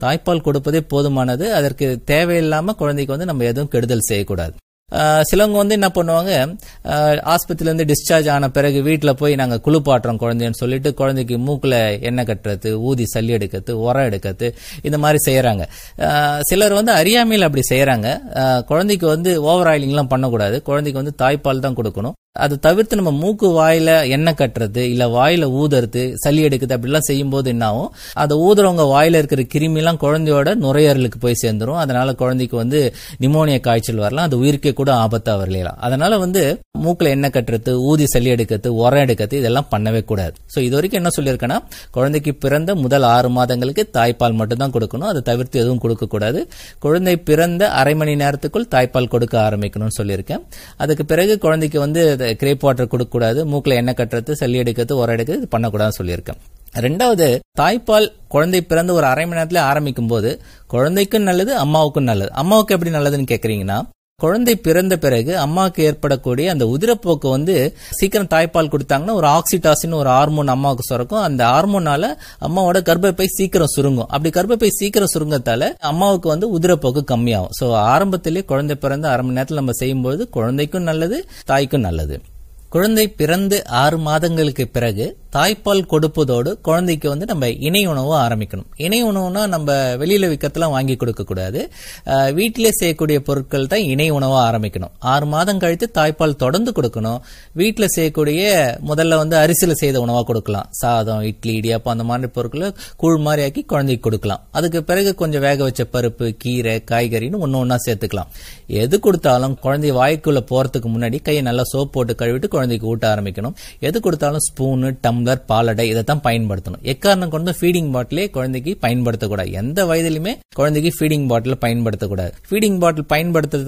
தாய்ப்பால் கொடுப்பதே போதுமானது அதற்கு தேவையில்லாம குழந்தைக்கு வந்து நம்ம எதுவும் கெடுதல் செய்யக்கூடாது ஆஹ் சிலவங்க வந்து என்ன பண்ணுவாங்க ஆஹ் ஆஸ்பத்திரியிலேருந்து டிஸ்சார்ஜ் ஆன பிறகு வீட்டில் போய் நாங்கள் குளிப்பாட்டுறோம் குழந்தைன்னு சொல்லிட்டு குழந்தைக்கு மூக்கில் எண்ணெய் கட்டுறது ஊதி சல்லி எடுக்கிறது உரம் எடுக்கிறது இந்த மாதிரி செய்கிறாங்க சிலர் வந்து அறியாமையில் அப்படி செய்கிறாங்க குழந்தைக்கு வந்து ஓவர் ஆயிலிங்லாம் பண்ணக்கூடாது குழந்தைக்கு வந்து தாய்ப்பால் தான் கொடுக்கணும் அது தவிர்த்து நம்ம மூக்கு வாயில எண்ணெய் கட்டுறது இல்ல வாயில ஊதுறது சளி எடுக்குது அப்படிலாம் செய்யும்போது என்ன ஆகும் அந்த ஊதுறவங்க வாயில இருக்கிற கிருமிலாம் குழந்தையோட நுரையீரலுக்கு போய் சேர்ந்துரும் அதனால குழந்தைக்கு வந்து நிமோனியா காய்ச்சல் வரலாம் அது உயிருக்கே கூட ஆபத்தா வரலாம் அதனால வந்து மூக்குல எண்ணெய் கட்டுறது ஊதி சளி எடுக்கிறது உரம் எடுக்கிறது இதெல்லாம் பண்ணவே கூடாது சோ இது வரைக்கும் என்ன சொல்லியிருக்கேன்னா குழந்தைக்கு பிறந்த முதல் ஆறு மாதங்களுக்கு தாய்ப்பால் மட்டும் தான் கொடுக்கணும் அதை தவிர்த்து எதுவும் கொடுக்க கூடாது குழந்தை பிறந்த அரை மணி நேரத்துக்குள் தாய்ப்பால் கொடுக்க ஆரம்பிக்கணும்னு சொல்லியிருக்கேன் அதுக்கு பிறகு குழந்தைக்கு வந்து கிரேப் வாட்டர் கொடுக்கக்கூடாது மூக்கில் எண்ணெய் கட்டுறது சளி எடுக்கிறது உரம் எடுக்கிறது இது பண்ணக்கூடாதுன்னு சொல்லியிருக்கேன் ரெண்டாவது தாய்ப்பால் குழந்தை பிறந்து ஒரு அரை மணி நேரத்துல ஆரம்பிக்கும் போது குழந்தைக்கும் நல்லது அம்மாவுக்கும் நல்லது அம்மாவுக்கு எப்படி நல்லதுன்னு கேக்குறீங்கன்னா குழந்தை பிறந்த பிறகு அம்மாவுக்கு ஏற்படக்கூடிய அந்த உதிரப்போக்கு வந்து சீக்கிரம் தாய்ப்பால் கொடுத்தாங்கன்னா ஒரு ஆக்சிடாசின் ஒரு ஹார்மோன் அம்மாவுக்கு சுரக்கும் அந்த ஹார்மோனால அம்மாவோட கர்ப்பப்பை சீக்கிரம் சுருங்கும் அப்படி கர்ப்பப்பை சீக்கிரம் சுருங்கத்தால அம்மாவுக்கு வந்து உதிரப்போக்கு கம்மியாகும் சோ ஆரம்பத்திலே குழந்தை பிறந்த அரை மணி நேரத்தில் நம்ம செய்யும்போது குழந்தைக்கும் நல்லது தாய்க்கும் நல்லது குழந்தை பிறந்து ஆறு மாதங்களுக்கு பிறகு தாய்ப்பால் கொடுப்பதோடு குழந்தைக்கு வந்து நம்ம இணை உணவு ஆரம்பிக்கணும் இணை உணவுனா நம்ம வெளியில விற்கிறதுலாம் வாங்கி கொடுக்க கூடாது வீட்டிலே செய்யக்கூடிய பொருட்கள் தான் இணை உணவா ஆரம்பிக்கணும் ஆறு மாதம் கழித்து தாய்ப்பால் தொடர்ந்து கொடுக்கணும் வீட்டில் செய்யக்கூடிய முதல்ல வந்து அரிசியில் செய்த உணவா கொடுக்கலாம் சாதம் இட்லி இடியாப்பம் அந்த மாதிரி பொருட்களை கூழ் மாதிரி ஆக்கி குழந்தைக்கு கொடுக்கலாம் அதுக்கு பிறகு கொஞ்சம் வேக வச்ச பருப்பு கீரை காய்கறின்னு ஒன்று ஒன்றா சேர்த்துக்கலாம் எது கொடுத்தாலும் குழந்தை வாய்க்குள்ள போறதுக்கு முன்னாடி கையை நல்லா சோப் போட்டு கழுவிட்டு குழந்தைக்கு ஊட்ட ஆரம்பிக்கணும் எது கொடுத்தாலும் ஸ்பூனு டம்ளர் பாலடை இதை தான் பயன்படுத்தணும் எக்காரணம் கொண்டு ஃபீடிங் பாட்டிலே குழந்தைக்கு பயன்படுத்தக்கூடாது எந்த வயதிலுமே குழந்தைக்கு ஃபீடிங் பாட்டில் பயன்படுத்தக்கூடாது ஃபீடிங் பாட்டில் பயன்படுத்துறது